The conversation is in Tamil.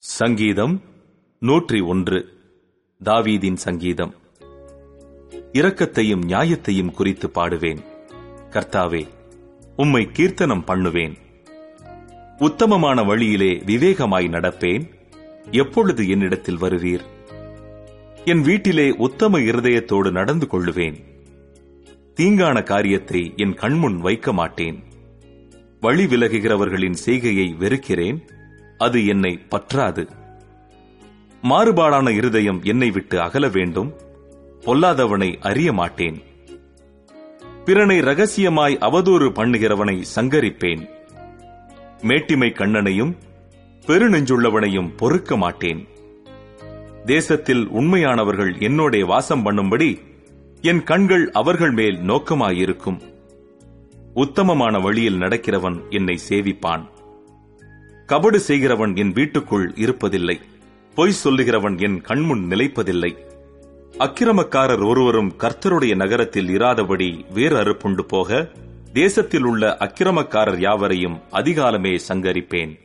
சங்கீதம் நூற்றி ஒன்று தாவீதின் சங்கீதம் இரக்கத்தையும் நியாயத்தையும் குறித்து பாடுவேன் கர்த்தாவே உம்மை கீர்த்தனம் பண்ணுவேன் உத்தமமான வழியிலே விவேகமாய் நடப்பேன் எப்பொழுது என்னிடத்தில் வருவீர் என் வீட்டிலே உத்தம இருதயத்தோடு நடந்து கொள்ளுவேன் தீங்கான காரியத்தை என் கண்முன் வைக்க மாட்டேன் வழி விலகுகிறவர்களின் செய்கையை வெறுக்கிறேன் அது என்னை பற்றாது மாறுபாடான இருதயம் என்னை விட்டு அகல வேண்டும் பொல்லாதவனை அறிய மாட்டேன் பிறனை ரகசியமாய் அவதூறு பண்ணுகிறவனை சங்கரிப்பேன் மேட்டிமை கண்ணனையும் பெருநெஞ்சுள்ளவனையும் பொறுக்க மாட்டேன் தேசத்தில் உண்மையானவர்கள் என்னோடே வாசம் பண்ணும்படி என் கண்கள் அவர்கள் மேல் நோக்கமாயிருக்கும் உத்தமமான வழியில் நடக்கிறவன் என்னை சேவிப்பான் கபடு செய்கிறவன் என் வீட்டுக்குள் இருப்பதில்லை பொய் சொல்லுகிறவன் என் கண்முன் நிலைப்பதில்லை அக்கிரமக்காரர் ஒருவரும் கர்த்தருடைய நகரத்தில் இராதபடி வேறு அறுப்புண்டு போக தேசத்தில் உள்ள அக்கிரமக்காரர் யாவரையும் அதிகாலமே சங்கரிப்பேன்